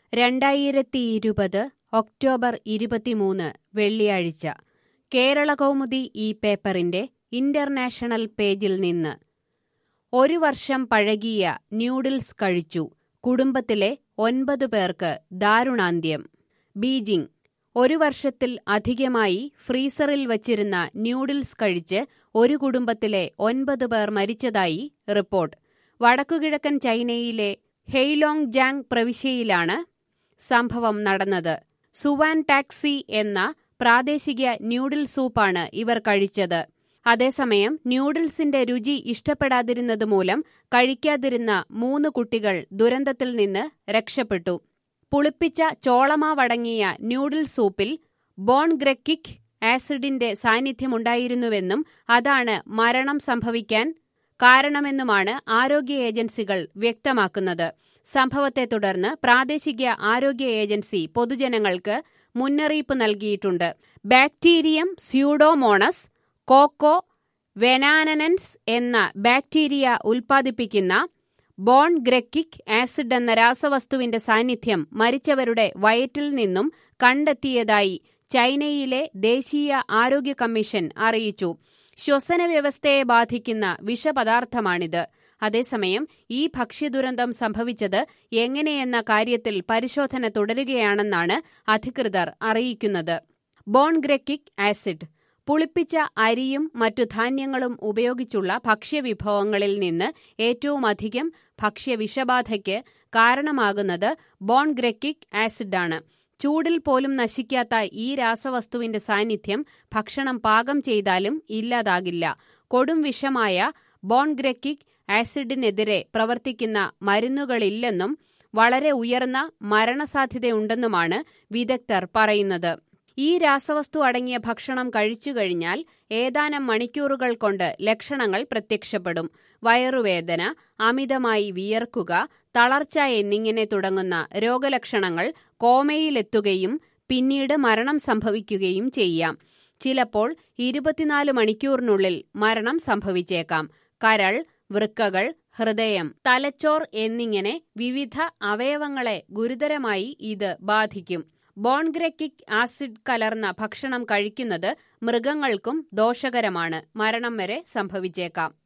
രണ്ടായിരത്തി ഇരുപത് ഒക്ടോബർ ഇരുപത്തിമൂന്ന് വെള്ളിയാഴ്ച കേരളകൗമുദി ഈ പേപ്പറിന്റെ ഇന്റർനാഷണൽ പേജിൽ നിന്ന് ഒരു വർഷം പഴകിയ ന്യൂഡിൽസ് കഴിച്ചു കുടുംബത്തിലെ ഒൻപത് പേർക്ക് ദാരുണാന്ത്യം ബീജിംഗ് ഒരു വർഷത്തിൽ അധികമായി ഫ്രീസറിൽ വച്ചിരുന്ന ന്യൂഡിൽസ് കഴിച്ച് ഒരു കുടുംബത്തിലെ ഒൻപത് പേർ മരിച്ചതായി റിപ്പോർട്ട് വടക്കുകിഴക്കൻ ചൈനയിലെ ഹെയ്ലോങ് ജാങ് പ്രവിശ്യയിലാണ് സംഭവം നടന്നത് സുവാൻ ടാക്സി എന്ന പ്രാദേശിക ന്യൂഡിൽ സൂപ്പാണ് ഇവർ കഴിച്ചത് അതേസമയം ന്യൂഡിൽസിന്റെ രുചി ഇഷ്ടപ്പെടാതിരുന്നത് മൂലം കഴിക്കാതിരുന്ന മൂന്ന് കുട്ടികൾ ദുരന്തത്തിൽ നിന്ന് രക്ഷപ്പെട്ടു പുളിപ്പിച്ച ചോളമാവടങ്ങിയ ന്യൂഡിൽ സൂപ്പിൽ ബോൺ ഗ്രക്കിക് ആസിഡിന്റെ സാന്നിധ്യമുണ്ടായിരുന്നുവെന്നും അതാണ് മരണം സംഭവിക്കാൻ കാരണമെന്നുമാണ് ആരോഗ്യ ഏജൻസികൾ വ്യക്തമാക്കുന്നത് സംഭവത്തെ തുടർന്ന് പ്രാദേശിക ആരോഗ്യ ഏജൻസി പൊതുജനങ്ങൾക്ക് മുന്നറിയിപ്പ് നൽകിയിട്ടുണ്ട് ബാക്ടീരിയം സ്യൂഡോമോണസ് കോക്കോ വെനാനനൻസ് എന്ന ബാക്ടീരിയ ഉൽപ്പാദിപ്പിക്കുന്ന ബോൺ ഗ്രക്കിക് ആസിഡ് എന്ന രാസവസ്തുവിന്റെ സാന്നിധ്യം മരിച്ചവരുടെ വയറ്റിൽ നിന്നും കണ്ടെത്തിയതായി ചൈനയിലെ ദേശീയ ആരോഗ്യ കമ്മീഷൻ അറിയിച്ചു ശ്വസന വ്യവസ്ഥയെ ബാധിക്കുന്ന വിഷപദാർത്ഥമാണിത് അതേസമയം ഈ ഭക്ഷ്യദുരന്തം സംഭവിച്ചത് എങ്ങനെയെന്ന കാര്യത്തിൽ പരിശോധന തുടരുകയാണെന്നാണ് അധികൃതർ അറിയിക്കുന്നത് ബോൺഗ്രക്കിക് ആസിഡ് പുളിപ്പിച്ച അരിയും മറ്റു ധാന്യങ്ങളും ഉപയോഗിച്ചുള്ള ഭക്ഷ്യവിഭവങ്ങളിൽ നിന്ന് ഏറ്റവുമധികം ഭക്ഷ്യവിഷബാധയ്ക്ക് കാരണമാകുന്നത് ബോൺഗ്രക്കിക് ആസിഡാണ് ചൂടിൽ പോലും നശിക്കാത്ത ഈ രാസവസ്തുവിന്റെ സാന്നിധ്യം ഭക്ഷണം പാകം ചെയ്താലും ഇല്ലാതാകില്ല കൊടും വിഷമായ ബോൺഗ്രക്കിക് ആസിഡിനെതിരെ പ്രവർത്തിക്കുന്ന മരുന്നുകളില്ലെന്നും വളരെ ഉയർന്ന മരണസാധ്യതയുണ്ടെന്നുമാണ് വിദഗ്ധർ പറയുന്നത് ഈ രാസവസ്തു അടങ്ങിയ ഭക്ഷണം കഴിച്ചു കഴിഞ്ഞാൽ ഏതാനും മണിക്കൂറുകൾ കൊണ്ട് ലക്ഷണങ്ങൾ പ്രത്യക്ഷപ്പെടും വയറുവേദന അമിതമായി വിയർക്കുക തളർച്ച എന്നിങ്ങനെ തുടങ്ങുന്ന രോഗലക്ഷണങ്ങൾ കോമയിലെത്തുകയും പിന്നീട് മരണം സംഭവിക്കുകയും ചെയ്യാം ചിലപ്പോൾ ഇരുപത്തിനാല് മണിക്കൂറിനുള്ളിൽ മരണം സംഭവിച്ചേക്കാം കരൾ വൃക്കകൾ ഹൃദയം തലച്ചോർ എന്നിങ്ങനെ വിവിധ അവയവങ്ങളെ ഗുരുതരമായി ഇത് ബാധിക്കും ബോൺഗ്രക്കിക് ആസിഡ് കലർന്ന ഭക്ഷണം കഴിക്കുന്നത് മൃഗങ്ങൾക്കും ദോഷകരമാണ് മരണം വരെ സംഭവിച്ചേക്കാം